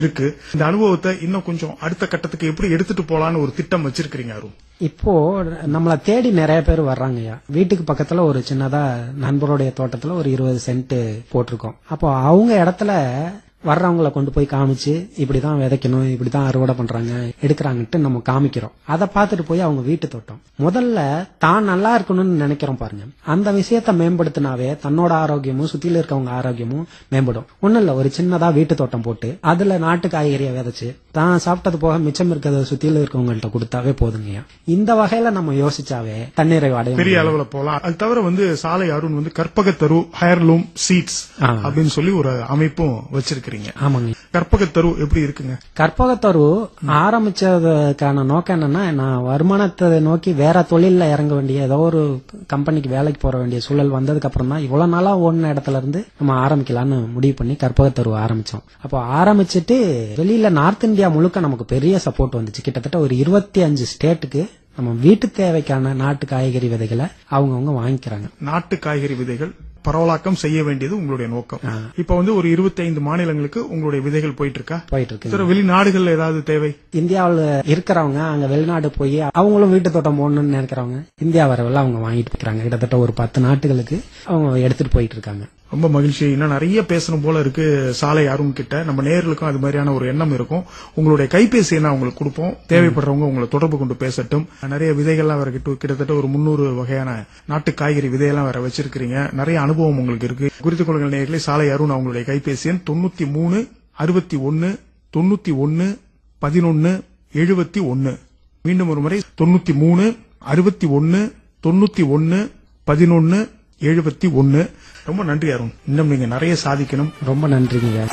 இருக்கு இந்த அனுபவத்தை இன்னும் கொஞ்சம் அடுத்த கட்டத்துக்கு எப்படி எடுத்துட்டு போலான்னு ஒரு திட்டம் வச்சிருக்கீங்க அருண் இப்போ நம்மள தேடி நிறைய பேர் வர்றாங்கய்யா வீட்டுக்கு பக்கத்துல ஒரு சின்னதா நண்பருடைய தோட்டத்துல ஒரு இருபது சென்ட் போட்டிருக்கோம் அப்போ அவங்க இடத்துல வர்றவங்கள கொண்டு போய் காமிச்சு இப்படிதான் விதைக்கணும் இப்படிதான் அறுவடை பண்றாங்க எடுக்கிறாங்கன்ட்டு நம்ம காமிக்கிறோம் அதை பார்த்துட்டு போய் அவங்க வீட்டு தோட்டம் முதல்ல தான் நல்லா இருக்கணும்னு நினைக்கிறோம் பாருங்க அந்த விஷயத்த மேம்படுத்தினாவே தன்னோட ஆரோக்கியமும் சுத்தில இருக்கவங்க ஆரோக்கியமும் மேம்படும் ஒண்ணும் இல்ல ஒரு சின்னதா வீட்டு தோட்டம் போட்டு அதுல நாட்டு காய்கறியை விதைச்சு தான் சாப்பிட்டது போக மிச்சம் இருக்கிறத சுத்தில இருக்கவங்கள்ட்ட கொடுத்தாவே போதுங்கய்யா இந்த வகையில நம்ம யோசிச்சாவே தன்னிறைவு அடைய பெரிய முடியும். அளவுல போலாம் அது தவிர வந்து சாலை அருண் வந்து கற்பகத்தரு ஹேர்லூம் சீட்ஸ் ஆ. அப்படின்னு சொல்லி ஒரு அமைப்பும் வச்சிருக்கிறீங்க ஆமாங்க கற்பகத்தரு எப்படி இருக்குங்க கற்பகத்தரு ஆரம்பிச்சதுக்கான நோக்கம் என்னன்னா நான் வருமானத்தை நோக்கி வேற தொழில்ல இறங்க வேண்டிய ஏதோ ஒரு கம்பெனிக்கு வேலைக்கு போற வேண்டிய சூழல் வந்ததுக்கு அப்புறம் தான் இவ்வளவு நாளா ஓடின இடத்துல இருந்து நம்ம ஆரம்பிக்கலாம்னு முடிவு பண்ணி கற்பகத்தரு ஆரம்பிச்சோம் அப்போ ஆரம்பிச்சிட்டு வெளியில நார்த் இந்தியா முழுக்க நமக்கு பெரிய சப்போர்ட் வந்துச்சு கிட்டத்தட்ட ஒரு இருபத்தி அஞ்சு ஸ்டேட்டுக்கு நம்ம வீட்டு தேவைக்கான நாட்டு காய்கறி விதைகளை அவங்கவுங்க வாங்கிக்கிறாங்க நாட்டு காய்கறி விதைகள் பரவலாக்கம் செய்ய வேண்டியது உங்களுடைய நோக்கம் இப்ப வந்து ஒரு 25 மாநிலங்களுக்கு உங்களுடைய விதைகள் போயிட்டு இருக்கா போயிட்டு இருக்கு தவிர வெளிநாடுகள்ல ஏதாவது தேவை இந்தியாவுல இருக்கிறவங்க அங்க வெளிநாடு போய் அவங்களும் வீட்டு தோட்டம் போடணும்னு நினைக்கிறவங்க இந்தியா வரவெல்லாம் அவங்க வாங்கிட்டு போய்க்கிறாங்க கிட்டத்தட்ட ஒரு பத்து நாட்டுகளுக்கு அவங்க எடுத்துட்டு போயிட்டு இருக்காங்க ரொம்ப மகிழ்ச்சி இன்னும் நிறைய பேசணும் போல இருக்கு சாலை அருண் கிட்ட நம்ம நேர்களுக்கும் அது மாதிரியான ஒரு எண்ணம் இருக்கும் உங்களுடைய கைபேசி என்ன உங்களுக்கு கொடுப்போம் தேவைப்படுறவங்க உங்களை தொடர்பு கொண்டு பேசட்டும் நிறைய விதைகள்லாம் வேற கிட்ட கிட்டத்தட்ட ஒரு முன்னூறு வகையான நாட்டு காய்கறி விதையெல்லாம் வேற வச்சிருக்கிறீங்க நிறைய அனுபவம் உங்களுக்கு இருக்கு குறித்துக் கொள்ளுங்கள் நேர்களே சாலை அருண் அவங்களுடைய கைபேசி எண் தொண்ணூத்தி மூணு அறுபத்தி ஒன்னு தொண்ணூத்தி ஒன்னு பதினொன்னு எழுபத்தி ஒன்னு மீண்டும் ஒரு முறை தொண்ணூத்தி மூணு அறுபத்தி ஒன்னு தொண்ணூத்தி ஒன்னு பதினொன்னு எழுபத்தி ஒன்னு ரொம்ப நன்றி அருண் இன்னும் நீங்க நிறைய சாதிக்கணும் ரொம்ப நன்றிங்க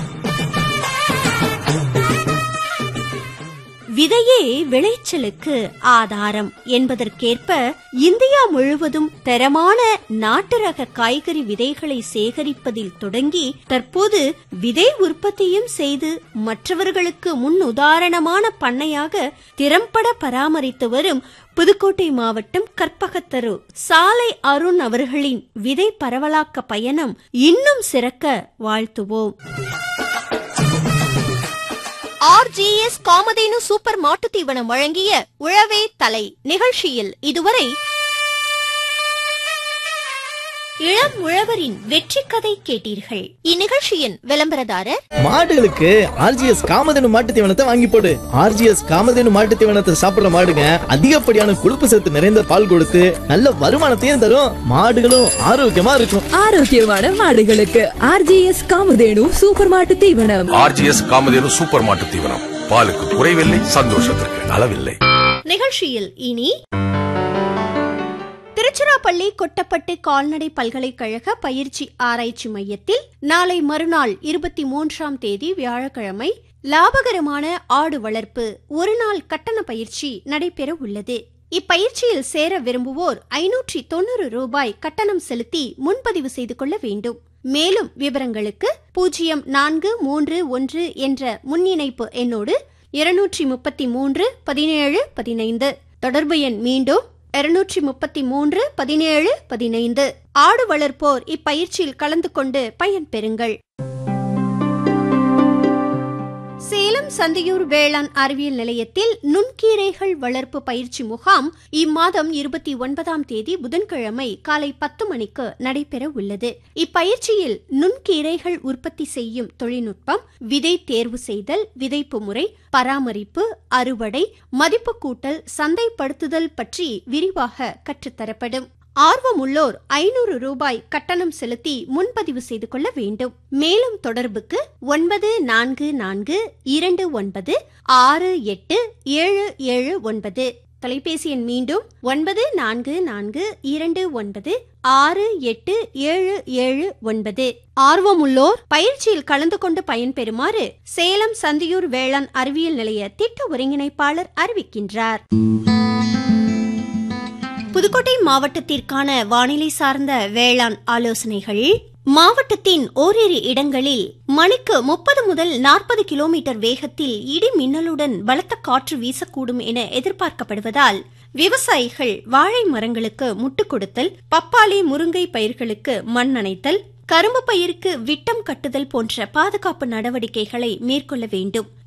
விதையே விளைச்சலுக்கு ஆதாரம் என்பதற்கேற்ப இந்தியா முழுவதும் தரமான நாட்டு ரக காய்கறி விதைகளை சேகரிப்பதில் தொடங்கி தற்போது விதை உற்பத்தியும் செய்து மற்றவர்களுக்கு முன் உதாரணமான பண்ணையாக திறம்பட பராமரித்து வரும் புதுக்கோட்டை மாவட்டம் கற்பகத்தரு சாலை அருண் அவர்களின் விதை பரவலாக்க பயணம் இன்னும் சிறக்க வாழ்த்துவோம் ஆர்ஜிஎஸ் காமதேனு சூப்பர் மாட்டுத் தீவனம் வழங்கிய உழவே தலை நிகழ்ச்சியில் இதுவரை இளம் உழவரின் வெற்றி கதை கேட்டீர்கள் இந்நிகழ்ச்சியின் விளம்பரதாரர் மாடுகளுக்கு ஆர்ஜிஎஸ் காமதேனு மாட்டு தீவனத்தை வாங்கி போடு ஆர்ஜிஎஸ் காமதேனு மாட்டு தீவனத்தை சாப்பிடுற மாடுங்க அதிகப்படியான கொழுப்பு சத்து நிறைந்த பால் கொடுத்து நல்ல வருமானத்தையும் தரும் மாடுகளும் ஆரோக்கியமா இருக்கும் ஆரோக்கியமான மாடுகளுக்கு ஆர்ஜிஎஸ் காமதேனு சூப்பர் மாட்டு தீவனம் ஆர்ஜிஎஸ் காமதேனு சூப்பர் மாட்டு தீவனம் பாலுக்கு குறைவில்லை சந்தோஷத்திற்கு அளவில்லை நிகழ்ச்சியில் இனி திருச்சிராப்பள்ளி கொட்டப்பட்டு கால்நடை பல்கலைக்கழக பயிற்சி ஆராய்ச்சி மையத்தில் நாளை மறுநாள் இருபத்தி மூன்றாம் தேதி வியாழக்கிழமை லாபகரமான ஆடு வளர்ப்பு ஒரு நாள் கட்டண பயிற்சி நடைபெற உள்ளது இப்பயிற்சியில் சேர விரும்புவோர் ஐநூற்றி தொண்ணூறு ரூபாய் கட்டணம் செலுத்தி முன்பதிவு செய்து கொள்ள வேண்டும் மேலும் விவரங்களுக்கு பூஜ்ஜியம் நான்கு மூன்று ஒன்று என்ற முன்னிணைப்பு எண்ணோடு இருநூற்றி முப்பத்தி மூன்று பதினேழு பதினைந்து தொடர்பு எண் மீண்டும் இருநூற்றி முப்பத்தி மூன்று பதினேழு பதினைந்து ஆடு வளர்ப்போர் இப்பயிற்சியில் கலந்து கொண்டு பயன்பெறுங்கள் சேலம் சந்தியூர் வேளாண் அறிவியல் நிலையத்தில் நுண்கீரைகள் வளர்ப்பு பயிற்சி முகாம் இம்மாதம் இருபத்தி ஒன்பதாம் தேதி புதன்கிழமை காலை பத்து மணிக்கு நடைபெற உள்ளது இப்பயிற்சியில் நுண்கீரைகள் உற்பத்தி செய்யும் தொழில்நுட்பம் விதை தேர்வு செய்தல் விதைப்பு முறை பராமரிப்பு அறுவடை மதிப்பு கூட்டல் சந்தைப்படுத்துதல் பற்றி விரிவாக கற்றுத்தரப்படும் ஆர்வமுள்ளோர் ஐநூறு ரூபாய் கட்டணம் செலுத்தி முன்பதிவு செய்து கொள்ள வேண்டும் மேலும் தொடர்புக்கு ஒன்பது நான்கு நான்கு இரண்டு ஒன்பது ஆறு எட்டு ஏழு ஏழு ஒன்பது தொலைபேசி எண் மீண்டும் ஒன்பது நான்கு நான்கு இரண்டு ஒன்பது ஆறு எட்டு ஏழு ஏழு ஒன்பது ஆர்வமுள்ளோர் பயிற்சியில் கலந்து கொண்டு பயன்பெறுமாறு சேலம் சந்தியூர் வேளாண் அறிவியல் நிலைய திட்ட ஒருங்கிணைப்பாளர் அறிவிக்கின்றார் புதுக்கோட்டை மாவட்டத்திற்கான வானிலை சார்ந்த வேளாண் ஆலோசனைகள் மாவட்டத்தின் ஓரிரு இடங்களில் மணிக்கு முப்பது முதல் நாற்பது கிலோமீட்டர் வேகத்தில் இடி மின்னலுடன் பலத்த காற்று வீசக்கூடும் என எதிர்பார்க்கப்படுவதால் விவசாயிகள் வாழை மரங்களுக்கு முட்டுக் கொடுத்தல் பப்பாளி முருங்கை பயிர்களுக்கு மண் அணைத்தல் கரும்பு பயிருக்கு விட்டம் கட்டுதல் போன்ற பாதுகாப்பு நடவடிக்கைகளை மேற்கொள்ள வேண்டும்